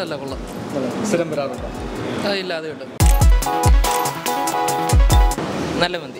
അല്ല കൊള്ളാം സ്ഥിരം വരാറുണ്ടോ ആ ഇല്ല അതേ ഉണ്ട് നല്ല മന്തി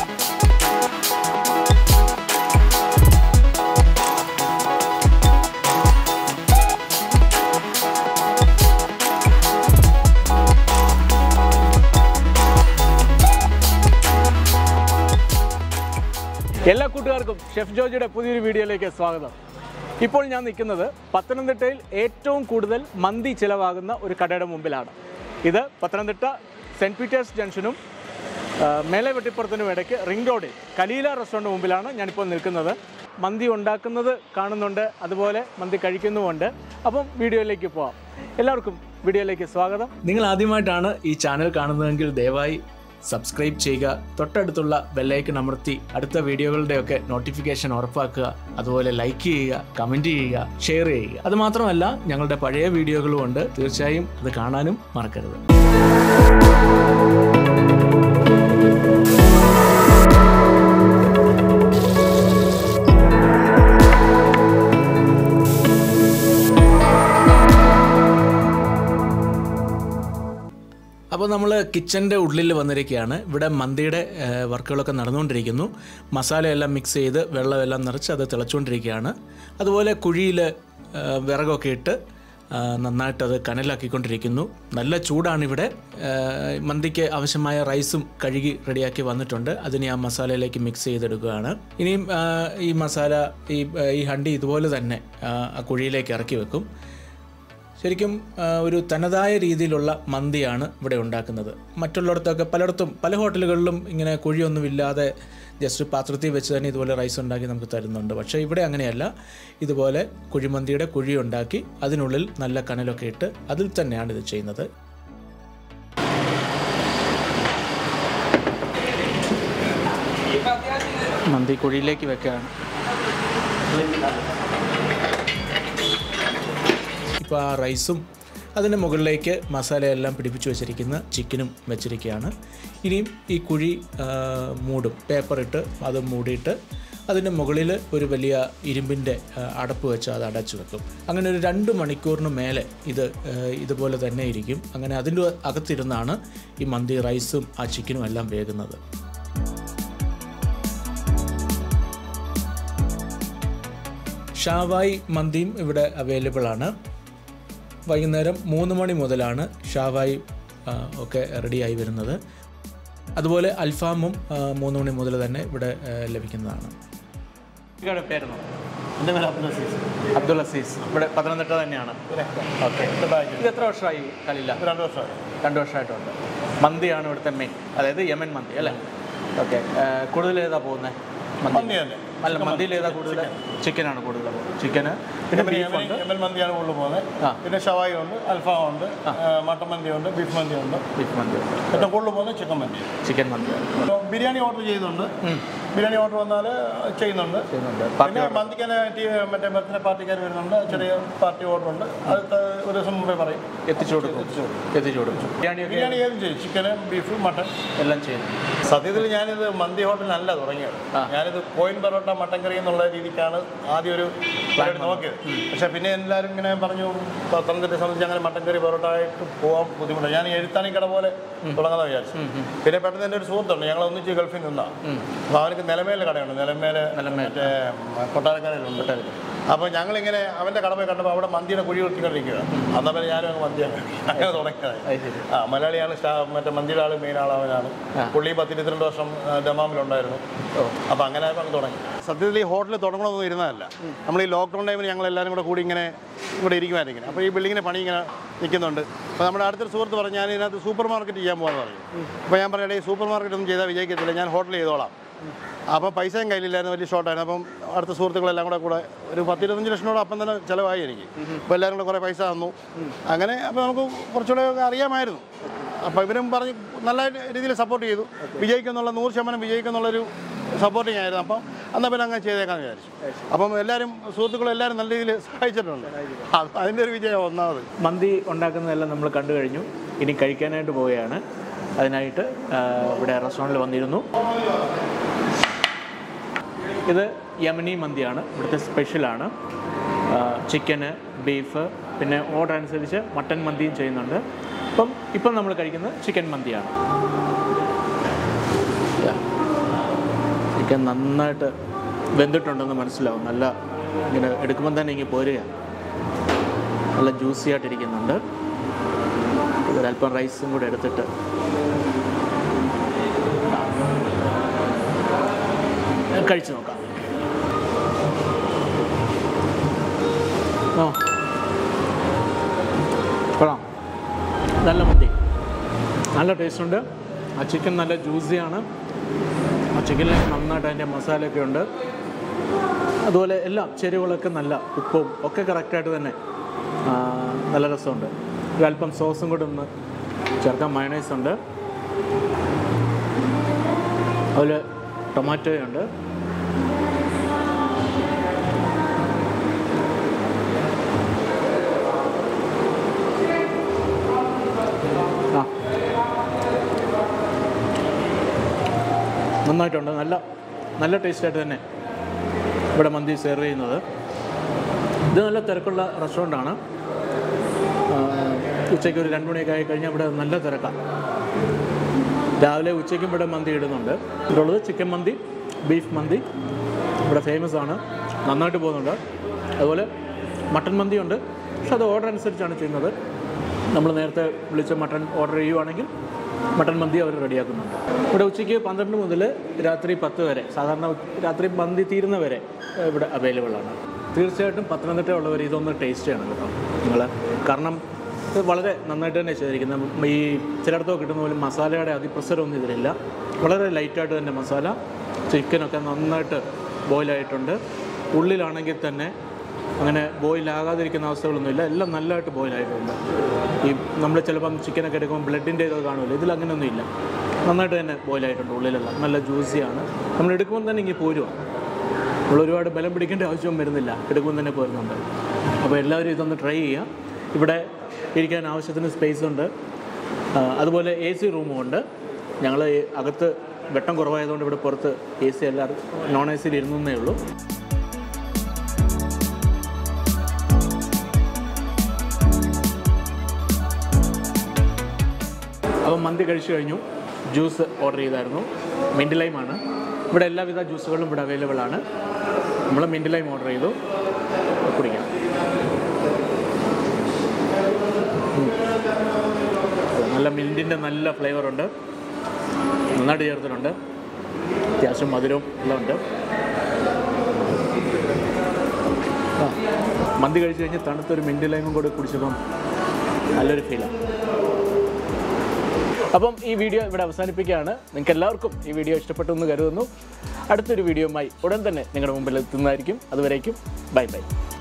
എല്ലാ കൂട്ടുകാർക്കും ഷെഫ് ജോജിയുടെ പുതിയൊരു വീഡിയോയിലേക്ക് സ്വാഗതം ഇപ്പോൾ ഞാൻ നിൽക്കുന്നത് പത്തനംതിട്ടയിൽ ഏറ്റവും കൂടുതൽ മന്തി ചിലവാകുന്ന ഒരു കടയുടെ മുമ്പിലാണ് ഇത് പത്തനംതിട്ട സെൻറ്റ് പീറ്റേഴ്സ് ജംഗ്ഷനും ആ, മേലെ വെട്ടിപ്പുറത്തിനും ഇടയ്ക്ക് റിംഗ് റോഡിൽ കലീല റെസ്റ്റോറൻറ്റ് മുമ്പിലാണ് ഞാനിപ്പോൾ നിൽക്കുന്നത് മന്തി ഉണ്ടാക്കുന്നത് കാണുന്നുണ്ട് അതുപോലെ മന്തി കഴിക്കുന്നുമുണ്ട് അപ്പം വീഡിയോയിലേക്ക് പോവാം എല്ലാവർക്കും വീഡിയോയിലേക്ക് സ്വാഗതം നിങ്ങൾ ആദ്യമായിട്ടാണ് ഈ ചാനൽ കാണുന്നതെങ്കിൽ ദയവായി സബ്സ്ക്രൈബ് ചെയ്യുക തൊട്ടടുത്തുള്ള ബെല്ലൈക്കൺ അമർത്തി അടുത്ത വീഡിയോകളുടെയൊക്കെ നോട്ടിഫിക്കേഷൻ ഉറപ്പാക്കുക അതുപോലെ ലൈക്ക് ചെയ്യുക കമൻറ്റ് ചെയ്യുക ഷെയർ ചെയ്യുക അത് മാത്രമല്ല ഞങ്ങളുടെ പഴയ വീഡിയോകളും ഉണ്ട് തീർച്ചയായും അത് കാണാനും മറക്കരുത് അപ്പോൾ നമ്മൾ കിച്ചൻ്റെ ഉള്ളിൽ വന്നിരിക്കുകയാണ് ഇവിടെ മന്തിയുടെ ഏഹ്, വർക്കുകളൊക്കെ നടന്നുകൊണ്ടിരിക്കുന്നു മസാലയെല്ലാം മിക്സ് ചെയ്ത് വെള്ളമെല്ലാം നിറച്ച് അത് തിളച്ചുകൊണ്ടിരിക്കുകയാണ് അതുപോലെ കുഴിയിൽ ഏഹ്, വിറകൊക്കെ ഇട്ട് ആ, നന്നായിട്ട് അത് കനലാക്കിക്കൊണ്ടിരിക്കുന്നു നല്ല ചൂടാണിവിടെ ഏഹ്, മന്തിക്ക് ആവശ്യമായ റൈസും കഴുകി റെഡിയാക്കി വന്നിട്ടുണ്ട് അതിനെ ആ മസാലയിലേക്ക് മിക്സ് ചെയ്തെടുക്കുകയാണ് ഇനിയും ആ, ഈ മസാല ഈ ഈ ഹണ്ടി ഇതുപോലെ തന്നെ ആ, ആ കുഴിയിലേക്ക് ഇറക്കി വെക്കും ശരിക്കും ആ, ഒരു തനതായ രീതിയിലുള്ള മന്തിയാണ് ഇവിടെ ഉണ്ടാക്കുന്നത് മറ്റുള്ളിടത്തൊക്കെ പലയിടത്തും പല ഹോട്ടലുകളിലും ഇങ്ങനെ കുഴിയൊന്നുമില്ലാതെ ജസ്റ്റ് പാത്രത്തിൽ വെച്ച് തന്നെ ഇതുപോലെ റൈസ് ഉണ്ടാക്കി നമുക്ക് തരുന്നുണ്ട് പക്ഷേ ഇവിടെ അങ്ങനെയല്ല ഇതുപോലെ കുഴിമന്തിയുടെ കുഴി ഉണ്ടാക്കി അതിനുള്ളിൽ നല്ല കനലൊക്കെ ഇട്ട് അതിൽ തന്നെയാണ് ഇത് ചെയ്യുന്നത് മന്തി കുഴിയിലേക്ക് വെക്കുകയാണ് ഇപ്പോൾ ആ റൈസും അതിൻ്റെ മുകളിലേക്ക് മസാലയെല്ലാം പിടിപ്പിച്ച് വെച്ചിരിക്കുന്ന ചിക്കനും വെച്ചിരിക്കുകയാണ് ഇനിയും ഈ കുഴി ആ, മൂടും പേപ്പർ ഇട്ട് അത് മൂടിയിട്ട് അതിൻ്റെ മുകളിൽ ഒരു വലിയ ഇരുമ്പിൻ്റെ ആ, അടപ്പ് വെച്ച് അത് അടച്ചു വെക്കും അങ്ങനെ ഒരു രണ്ട് മണിക്കൂറിന് മേലെ ഇത് ആ, ഇതുപോലെ തന്നെ ഇരിക്കും അങ്ങനെ അതിൻ്റെ അകത്തിരുന്നാണ് ഈ മന്തി റൈസും ആ ചിക്കനും എല്ലാം വേകുന്നത് ഷാവായി മന്തിയും ഇവിടെ അവൈലബിൾ ആണ് വൈകുന്നേരം മൂന്ന് മണി മുതലാണ് ഷാവായി ആ, ഒക്കെ റെഡിയായി വരുന്നത് അതുപോലെ അൽഫാമും ആ, മൂന്ന് മണി മുതൽ തന്നെ ഇവിടെ ആ, ലഭിക്കുന്നതാണ് പേരുന്നോ എൻ്റെ പേര് അബ്ദുൽ അസീസ് അബ്ദുൾ അസീസ് ഇവിടെ പത്തനംതിട്ട തന്നെയാണ് ഓക്കെ ഇത് എത്ര വർഷമായി കലില്ല രണ്ട് വർഷമായി രണ്ട് വർഷമായിട്ടുണ്ട് മന്തിയാണ് ഇവിടുത്തെ മെയിൻ അതായത് യമൻ മന്തി അല്ലേ ഓക്കെ കൂടുതൽ ഏതാ പോകുന്നത് മന്തി തന്നെ അല്ല മന്തിയിൽ ഏതാ കൂടുതൽ ചിക്കനാണ് കൂടുതൽ പോകുന്നത് ചിക്കന് പിന്നെ പിന്നെ ബീഫ് ഉണ്ട് എം എൽ മന്തിയാണ് കൂടുതൽ പോകുന്നത് ആ. പിന്നെ ഷവായി ഉണ്ട് അൽഫാം ഉണ്ട് മട്ടൻ മന്തി ഉണ്ട് ബീഫ് മന്തി ഉണ്ട് ബീഫ് മന്തി ഉണ്ട് ഏറ്റവും കൂടുതൽ പോകുന്നത് ചിക്കൻ മന്തി ചിക്കൻ മന്തി അപ്പോൾ ബിരിയാണി ഓർഡർ ചെയ്യുന്നുണ്ട് ബിരിയാണി ഓർഡർ വന്നാൽ ചെയ്യുന്നുണ്ട് ചെയ്യുന്നുണ്ട് പിന്നെ മന്തിക്ക് തന്നെ ടി- മറ്റേ ബർത്ത്ഡേ പാർട്ടിക്കാർ വരുന്നുണ്ട് ചെറിയ പാർട്ടി ഓർഡർ ഉണ്ട് അത് ത- ഒരു ദിവസം മുമ്പേ പറയും എത്തിച്ചു കൊടുക്കും എത്തിച്ചു കൊടുക്കും ബിരിയാണിയൊക്കെ ബിരിയാണി ഏതും ചെയ്യും ചിക്കന് ബീഫ് മട്ടൻ എല്ലാം ചെയ്യുന്നു സത്യത്തിൽ ഞാനിത് മന്തി ഹോട്ടലിനല്ല തുടങ്ങിയത് ആ. ഞാനിത് കോയിൻ പൊറോട്ട മട്ടൻ കറി എന്നുള്ള രീതിക്കാണ് ആദ്യം ഒരു പരിപാടി നോക്കിയത് പക്ഷേ പിന്നെ എല്ലാവരും ഇങ്ങനെ പറഞ്ഞു പത്തനംതിട്ടയെ സംബന്ധിച്ച് അങ്ങനെ മട്ടൻ കറി പൊറോട്ട ആയിട്ട് പോകാൻ ബുദ്ധിമുട്ടാണ് ഞാൻ എഴുത്താണി കട പോലെ തുടങ്ങാമെന്ന് വിചാരിച്ചു പിന്നെ പെട്ടെന്ന് എൻ്റെ ഒരു സുഹൃത്തുണ്ട് ഞങ്ങൾ ഒന്നിച്ച് ഗൾഫിൽ നിന്നാ അപ്പോൾ അവനക്ക് നിലമേലെ കടയുണ്ട് നിലമേലെ നിലമേൽ, മറ്റേ കൊട്ടാരക്കരയിലുണ്ട് അപ്പോൾ ഞങ്ങളിങ്ങനെ അവൻ്റെ കട പോയി കണ്ടപ്പോൾ അവിടെ മന്തിയുടെ കുഴി കുത്തിക്കൊണ്ടിരിക്കുക എന്നാൽ പിന്നെ ഞാനും അങ്ങ് മന്തിയാണ് അങ്ങനെ തുടങ്ങിയത് അത് ശരി ആ മലയാളിയാണ് സ്റ്റാ മറ്റേ മന്തിയുടെ ആൾ മെയിൻ ആൾ അവനാണ് പുള്ളി പത്തിരുപത്തിരണ്ട് വർഷം ആ, ദമാമിലുണ്ടായിരുന്നു അപ്പോൾ അങ്ങനെ അങ്ങ് തുടങ്ങി സത്യത്തിൽ ഈ ഹോട്ടൽ തുടങ്ങണമെന്ന് ഇരുന്നതല്ല നമ്മൾ ഈ ലോക്ക്ഡൗൺ ടൈമിൽ ഞങ്ങൾ എല്ലാവരും കൂടെ കൂടി ഇങ്ങനെ ഇവിടെ ഇരിക്കുമായിരിക്കും അപ്പോൾ ഈ ബിൽഡിങ്ങിന് പണി ഇങ്ങനെ നിൽക്കുന്നുണ്ട് അപ്പോൾ നമ്മുടെ അടുത്തൊരു സുഹൃത്ത് പറഞ്ഞു ഞാൻ ഇതിനകത്ത് സൂപ്പർ മാർക്കറ്റ് ചെയ്യാൻ പോകാമെന്ന് പറഞ്ഞു അപ്പോൾ ഞാൻ പറയട്ടെ ഈ സൂപ്പർ മാർക്കറ്റ് ഒന്നും ചെയ്താൽ വിജയിക്കത്തില്ല ഞാൻ ഹോട്ടൽ ചെയ്തോളാം അപ്പോൾ പൈസയും കയ്യിലില്ലായിരുന്നു വലിയ ഷോർട്ടായിരുന്നു അപ്പം അടുത്ത സുഹൃത്തുക്കളെല്ലാം കൂടെ കൂടെ ഒരു പത്തിരുപത്തഞ്ച് ലക്ഷത്തോളം അപ്പം തന്നെ ചിലവായി എനിക്ക് അപ്പോൾ എല്ലാവരും കൂടെ കുറേ പൈസ തന്നു അങ്ങനെ അപ്പോൾ നമുക്ക് കുറച്ചുകൂടെ ഒക്കെ അറിയാമായിരുന്നു അപ്പോൾ ഇവരും പറഞ്ഞ് നല്ല രീതിയിൽ സപ്പോർട്ട് ചെയ്തു വിജയിക്കുന്നുള്ള നൂറ് ശതമാനം വിജയിക്കുന്നുള്ളൊരു സപ്പോർട്ടിങ് ആയിരുന്നു അപ്പം എന്നാൽ പിന്നെ അങ്ങനെ ചെയ്തേക്കാന്ന് വിചാരിച്ചു അപ്പം എല്ലാവരും സുഹൃത്തുക്കളും എല്ലാവരും നല്ല രീതിയിൽ സഹായിച്ചിട്ടുണ്ട് അത് അതിൻ്റെ ഒരു വിജയം ഒന്നാമത് മന്തി ഉണ്ടാക്കുന്നതെല്ലാം നമ്മൾ കണ്ടു കഴിഞ്ഞു ഇനി കഴിക്കാനായിട്ട് പോവുകയാണ് അതിനായിട്ട് ആ, ഇവിടെ റെസ്റ്റോറൻറ്റിൽ വന്നിരുന്നു ഇത് യമനി മന്തിയാണ് ഇവിടുത്തെ സ്പെഷ്യലാണ് ചിക്കന് ബീഫ് പിന്നെ ഓർഡർ അനുസരിച്ച് മട്ടൻ മന്തിയും ചെയ്യുന്നുണ്ട് അപ്പം ഇപ്പം നമ്മൾ കഴിക്കുന്നത് ചിക്കൻ മന്തിയാണ് ചിക്കൻ നന്നായിട്ട് വെന്തിട്ടുണ്ടെന്ന് മനസ്സിലാവും നല്ല ഇങ്ങനെ എടുക്കുമ്പോൾ തന്നെ ഇങ്ങനെ പോരുകയാണ് നല്ല ജ്യൂസി ആയിട്ടിരിക്കുന്നുണ്ട് ഒരല്പം റൈസും കൂടെ എടുത്തിട്ട് കഴിച്ചു നോക്കാം ആ കൊള്ളാം നല്ല മന്തി നല്ല ടേസ്റ്റ് ഉണ്ട് ആ ചിക്കൻ നല്ല ജ്യൂസിയാണ് ആ ചിക്കനിലേക്ക് നന്നായിട്ട് അതിൻ്റെ മസാലയൊക്കെ ഉണ്ട് അതുപോലെ എല്ലാം ചേരുവകളൊക്കെ നല്ല ഉപ്പും ഒക്കെ കറക്റ്റായിട്ട് തന്നെ ആ, നല്ല രസമുണ്ട് ഒരു അല്പം സോസും കൂടെ ഒന്ന് ചേർക്കാൻ മയണൈസ് ഉണ്ട് അതുപോലെ ടൊമാറ്റോയുണ്ട് ആ നന്നായിട്ടുണ്ട് നല്ല നല്ല ടേസ്റ്റായിട്ട് തന്നെ ഇവിടെ മന്തി സെർവ് ചെയ്യുന്നത് ഇത് നല്ല തിരക്കുള്ള റെസ്റ്റോറൻ്റാണ് ഉച്ചയ്ക്ക് ഒരു രണ്ട് മണിയൊക്കെ ആയി കഴിഞ്ഞാൽ ഇവിടെ നല്ല തിരക്കാണ് രാവിലെ ഉച്ചയ്ക്കും ഇവിടെ മന്തി ഇടുന്നുണ്ട് ഇവിടെ ഉള്ളത് ചിക്കൻ മന്തി ബീഫ് മന്തി ഇവിടെ ഫേമസ് ആണ് നന്നായിട്ട് പോകുന്നുണ്ട് അതുപോലെ മട്ടൻ മന്തിയുണ്ട് പക്ഷെ അത് ഓർഡർ അനുസരിച്ചാണ് ചെയ്യുന്നത് നമ്മൾ നേരത്തെ വിളിച്ച മട്ടൺ ഓർഡർ ചെയ്യുവാണെങ്കിൽ മട്ടൺ മന്തി അവർ റെഡിയാക്കുന്നുണ്ട് ഇവിടെ ഉച്ചയ്ക്ക് പന്ത്രണ്ട് മുതൽ രാത്രി പത്ത് വരെ സാധാരണ രാത്രി മന്തി തീരുന്ന വരെ ഏഹ്, ഇവിടെ അവൈലബിൾ ആണ് തീർച്ചയായിട്ടും പത്തനംതിട്ട ഉള്ളവർ ഇതൊന്ന് ടേസ്റ്റ് ചെയ്യണം കേട്ടോ നിങ്ങൾ കാരണം ഇത് വളരെ നന്നായിട്ട് തന്നെ ചെയ്തിരിക്കുന്നത് ഈ ചിലയിടത്തൊക്കെ കിട്ടുന്ന പോലെ മസാലയുടെ അതിപ്രസരമൊന്നും ഇതിലില്ല വളരെ ലൈറ്റായിട്ട് തന്നെ മസാല ചിക്കനൊക്കെ നന്നായിട്ട് ബോയിലായിട്ടുണ്ട് ഉള്ളിലാണെങ്കിൽ തന്നെ അങ്ങനെ ബോയിലാകാതിരിക്കുന്ന അവസ്ഥകളൊന്നുമില്ല എല്ലാം നല്ലതായിട്ട് ബോയിലായിട്ടുണ്ട് ഈ നമ്മൾ ചിലപ്പം ചിക്കനൊക്കെ എടുക്കുമ്പോൾ ബ്ലഡിൻ്റെ ഇതൊക്കെ കാണുമല്ലോ ഇതിൽ അങ്ങനെയൊന്നും ഇല്ല നന്നായിട്ട് തന്നെ ബോയിലായിട്ടുണ്ട് ഉള്ളിലെല്ലാം നല്ല ജ്യൂസിയാണ് നമ്മൾ എടുക്കുമ്പോൾ തന്നെ ഇങ്ങനെ പോരുവാണ് നമ്മൾ ഒരുപാട് ബലം പിടിക്കേണ്ട ആവശ്യവും വരുന്നില്ല എടുക്കുമ്പോൾ തന്നെ പോരുന്നുണ്ട് അപ്പോൾ എല്ലാവരും ഇതൊന്ന് ട്രൈ ചെയ്യുക ഇവിടെ ഇരിക്കാൻ ആവശ്യത്തിന് സ്പേസ് ഉണ്ട് ആ, അതുപോലെ എ സി റൂമും ഉണ്ട് ഞങ്ങൾ അകത്ത് വെട്ടം കുറവായതുകൊണ്ട് ഇവിടെ പുറത്ത് എ സി എല്ലാവരും നോൺ എ സിയിൽ ഇരുന്നേ ഉള്ളൂ അപ്പം മന്തി കഴിച്ചു കഴിഞ്ഞു ജ്യൂസ് ഓർഡർ ചെയ്തായിരുന്നു മിൻറ്റ് ലൈമാണ് ഇവിടെ എല്ലാവിധ ജ്യൂസുകളും ഇവിടെ അവൈലബിൾ ആണ് നമ്മൾ മിൻറ്റ് ലൈം ഓർഡർ ചെയ്തു കുടിക്കാം ഉം. നല്ല മിൻറ്റിൻ്റെ നല്ല ഫ്ലേവർ ഉണ്ട് നന്നായിട്ട് ചേർത്തിട്ടുണ്ട് അത്യാവശ്യം മധുരവും എല്ലാം ഉണ്ട് ആ, മന്തി കഴിച്ച് കഴിഞ്ഞ് തണുത്തൊരു മിൻറ്റ് ലൈമും കൂടെ കുടിച്ചപ്പം നല്ലൊരു ഫീലാണ് അപ്പം ഈ വീഡിയോ ഇവിടെ അവസാനിപ്പിക്കുകയാണ് നിങ്ങൾക്ക് എല്ലാവർക്കും ഈ വീഡിയോ ഇഷ്ടപ്പെട്ടു എന്ന് കരുതുന്നു അടുത്തൊരു വീഡിയോയുമായി ഉടൻ തന്നെ നിങ്ങളുടെ മുമ്പിൽ എത്തുന്നതായിരിക്കും അതുവരേക്കും ബൈ ബൈ